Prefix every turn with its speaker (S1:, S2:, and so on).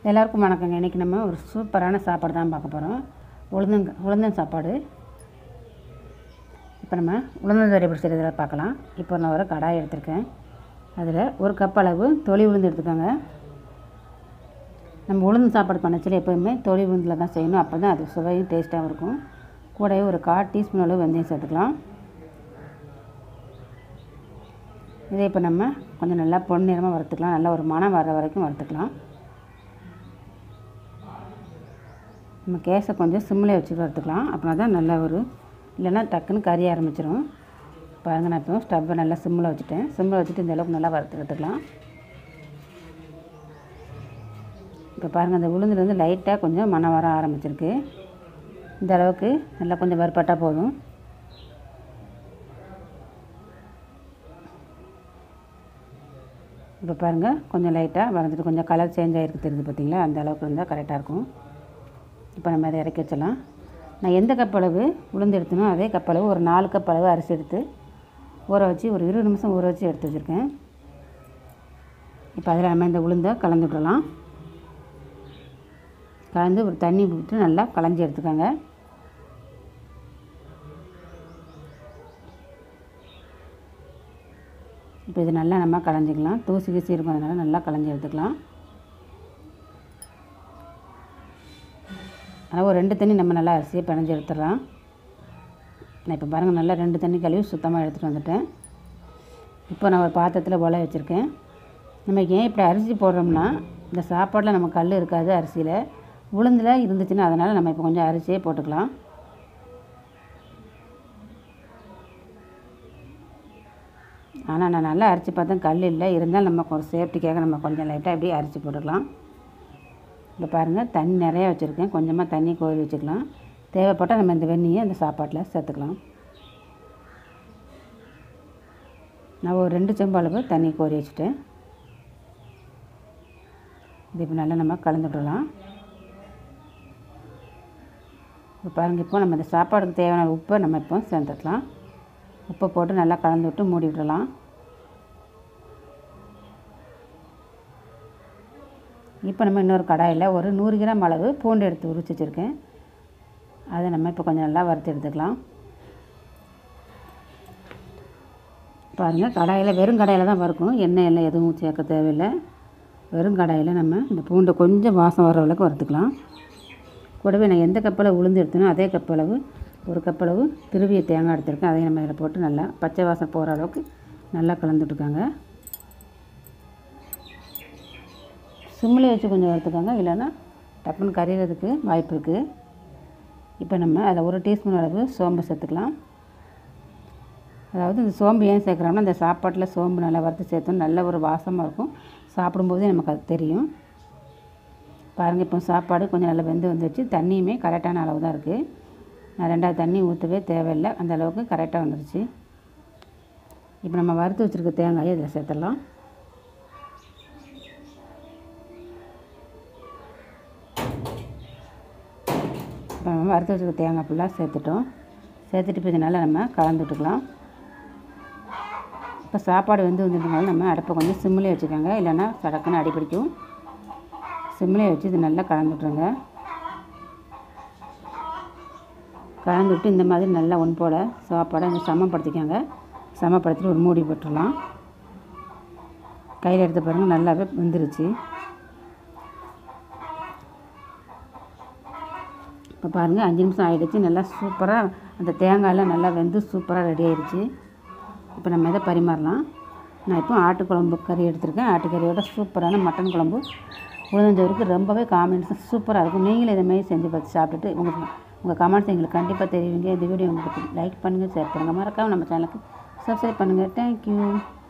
S1: எல்லாருக்கும் வணக்கங்க இன்றைக்கி நம்ம ஒரு சூப்பரான சாப்பாடு தான் பார்க்க போகிறோம் உளுந்தங்க உளுந்தன் சாப்பாடு இப்போ நம்ம உளுந்தந்தோரை எப்படி செய்கிறத பார்க்கலாம் இப்போ நான் ஒரு கடாய் எடுத்திருக்கேன் அதில் ஒரு கப் அளவு தொளி உளுந்து எடுத்துக்கோங்க நம்ம உளுந்து சாப்பாடு பண்ணச்சில் எப்போயுமே தொளி உளுந்தில் தான் செய்யணும் அப்போ தான் அது சுவையும் டேஸ்ட்டாகவும் இருக்கும் கூடவே ஒரு கால் டீஸ்பூன் அளவு வெந்தயம் சேர்த்துக்கலாம் இதை இப்போ நம்ம கொஞ்சம் நல்லா பொன்னிறமாக வறுத்துக்கலாம் நல்லா ஒரு மணம் வர வரைக்கும் வறுத்துக்கலாம் நம்ம கேஸை கொஞ்சம் சிம்மில் வச்சு வறுத்துக்கலாம் அப்படின்னா தான் நல்லா ஒரு இல்லைன்னா டக்குன்னு கறிய ஆரம்பிச்சிடும் பாருங்கள் நான் இப்போ ஸ்டவ்வை நல்லா சிம்மில் வச்சுட்டேன் சிம்மில் வச்சுட்டு இந்த அளவுக்கு நல்லா வறுத்து எடுத்துக்கலாம் இப்போ பாருங்கள் அந்த உளுந்துலேருந்து லைட்டாக கொஞ்சம் மணம் வர ஆரம்பிச்சிருக்கு இந்த அளவுக்கு நல்லா கொஞ்சம் வறுப்பட்டால் போதும் இப்போ பாருங்கள் கொஞ்சம் லைட்டாக வளர்ந்துட்டு கொஞ்சம் கலர் சேஞ்ச் ஆகிருக்கு தெரியுது பார்த்தீங்களா அந்த அளவுக்கு இருந்தால் கரெக்டாக இருக்கும் இப்போ நம்ம அதை இறக்கி வச்சிடலாம் நான் எந்த கப் அளவு உளுந்து எடுத்தனோ அதே கப் அளவு ஒரு நாலு கப் அளவு அரிசி எடுத்து ஊற வச்சு ஒரு இருபது நிமிஷம் ஊற வச்சு எடுத்து வச்சுருக்கேன் இப்போ அதில் நம்ம இந்த உளுந்தை கலந்து விடலாம் கலந்து ஒரு தண்ணி விட்டு நல்லா களைஞ்சி எடுத்துக்கோங்க இப்போ இது நல்லா நம்ம களைஞ்சிக்கலாம் தூசி கீசி இருக்கும் அதனால் நல்லா களைஞ்சி எடுத்துக்கலாம் ஆனால் ஒரு ரெண்டு தண்ணி நம்ம நல்லா அரிசியை பிணைஞ்சு எடுத்துடலாம் நான் இப்போ பாருங்கள் நல்லா ரெண்டு தண்ணி கழுவி சுத்தமாக எடுத்துகிட்டு வந்துட்டேன் இப்போ நான் ஒரு பாத்திரத்தில் உல வச்சுருக்கேன் நம்ம ஏன் இப்படி அரிசி போடுறோம்னா இந்த சாப்பாட்டில் நம்ம கல் இருக்காது அரிசியில் உளுந்தில் இருந்துச்சுன்னா அதனால் நம்ம இப்போ கொஞ்சம் அரிசியே போட்டுக்கலாம் ஆனால் நான் நல்லா அரிசி பார்த்தேன் கல் இல்லை இருந்தாலும் நம்ம ஒரு சேஃப்டிக்காக நம்ம கொஞ்சம் லைட்டாக அப்படியே அரிசி போட்டுக்கலாம் இப்போ பாருங்கள் தண்ணி நிறையா வச்சுருக்கேன் கொஞ்சமாக தண்ணி கோரி வச்சுக்கலாம் தேவைப்பட்டால் நம்ம இந்த வெந்நியை அந்த சாப்பாட்டில் சேர்த்துக்கலாம் நான் ஒரு ரெண்டு செம்பு அளவு தண்ணி கோரி வச்சுட்டேன் இது இப்போ நல்லா நம்ம கலந்து விடலாம் இப்போ பாருங்கள் இப்போ நம்ம இந்த சாப்பாடுக்கு தேவையான உப்பை நம்ம இப்போ சேர்த்துக்கலாம் உப்பை போட்டு நல்லா கலந்து விட்டு மூடி விடலாம் இப்போ நம்ம இன்னொரு கடாயில் ஒரு நூறு கிராம் அளவு பூண்டு எடுத்து உரிச்சு வச்சுருக்கேன் அதை நம்ம இப்போ கொஞ்சம் நல்லா வறுத்து எடுத்துக்கலாம் பாருங்கள் கடாயில் வெறும் கடாயில் தான் வறுக்கணும் எண்ணெய் எல்லாம் எதுவும் சேர்க்க தேவையில்லை வெறும் கடாயில் நம்ம இந்த பூண்டை கொஞ்சம் வாசம் வர அளவுக்கு வறுத்துக்கலாம் கூடவே நான் எந்த கப்பளவு உளுந்து எடுத்தனோ அதே கப்பளவு ஒரு கப்பளவு திருவிய தேங்காய் எடுத்திருக்கேன் அதையும் நம்ம இதில் போட்டு நல்லா பச்சை வாசம் போகிற அளவுக்கு நல்லா கலந்துட்டுருக்காங்க சிம்மில் வச்சு கொஞ்சம் வறுத்துக்காங்க இல்லைன்னா டப்புன்னு கரையிறதுக்கு வாய்ப்பு இருக்குது இப்போ நம்ம அதில் ஒரு டீஸ்பூன் அளவு சோம்பு சேர்த்துக்கலாம் அதாவது இந்த சோம்பு ஏன் சேர்க்குறோம்னா இந்த சாப்பாட்டில் சோம்பு நல்லா வறுத்து சேர்த்தோம் நல்ல ஒரு வாசமாக இருக்கும் சாப்பிடும்போதே நமக்கு அது தெரியும் பாருங்கள் இப்போ சாப்பாடு கொஞ்சம் நல்லா வெந்து வந்துச்சு தண்ணியுமே கரெக்டான அளவு தான் இருக்குது நான் ரெண்டாவது தண்ணி ஊற்றவே தேவையில்லை அந்த அளவுக்கு கரெக்டாக வந்துருச்சு இப்போ நம்ம வறுத்து வச்சுருக்க தேங்காயை இதில் சேர்த்துடலாம் இப்போ நம்ம வறுத்து வச்சுருக்க தேங்காய் ஃபுல்லாக சேர்த்துட்டோம் சேர்த்துட்டு இப்போ இதனால் நம்ம கலந்து விட்டுக்கலாம் இப்போ சாப்பாடு வந்து வந்துட்டனால நம்ம அடுப்பை கொஞ்சம் சிம்மிலே வச்சுக்கோங்க இல்லைன்னா சடக்குன்னு அடிப்பிடிக்கும் சிம்மிலே வச்சு இது நல்லா கலந்து விட்ருங்க கலந்து விட்டு இந்த மாதிரி நல்லா ஒன் போல் சாப்பாடை கொஞ்சம் சமப்படுத்திக்கோங்க சமப்படுத்திட்டு ஒரு மூடி போட்டுடலாம் கையில் எடுத்து பாருங்கள் நல்லாவே வெந்துருச்சு இப்போ பாருங்கள் அஞ்சு நிமிஷம் ஆகிடுச்சு நல்லா சூப்பராக அந்த தேங்காயெல்லாம் நல்லா வெந்து சூப்பராக ரெடி ஆயிடுச்சு இப்போ நம்ம இதை பரிமாறலாம் நான் இப்போ ஆட்டுக்குழம்பு கறி எடுத்திருக்கேன் ஆட்டுக்கறியோட சூப்பரான மட்டன் குழம்பு உளுந்தஞ்சோருக்கு ரொம்பவே காம்பினேஷன் சூப்பராக இருக்கும் நீங்களும் இதை மாதிரி செஞ்சு பார்த்து சாப்பிட்டுட்டு உங்களுக்கு உங்கள் கமெண்ட்ஸ் எங்களுக்கு கண்டிப்பாக தெரிவிங்க இந்த வீடியோ உங்களுக்கு லைக் பண்ணுங்கள் ஷேர் பண்ணுங்கள் மறக்காமல் நம்ம சேனலுக்கு சப்ஸ்கிரைப் பண்ணுங்கள் தேங்க்யூ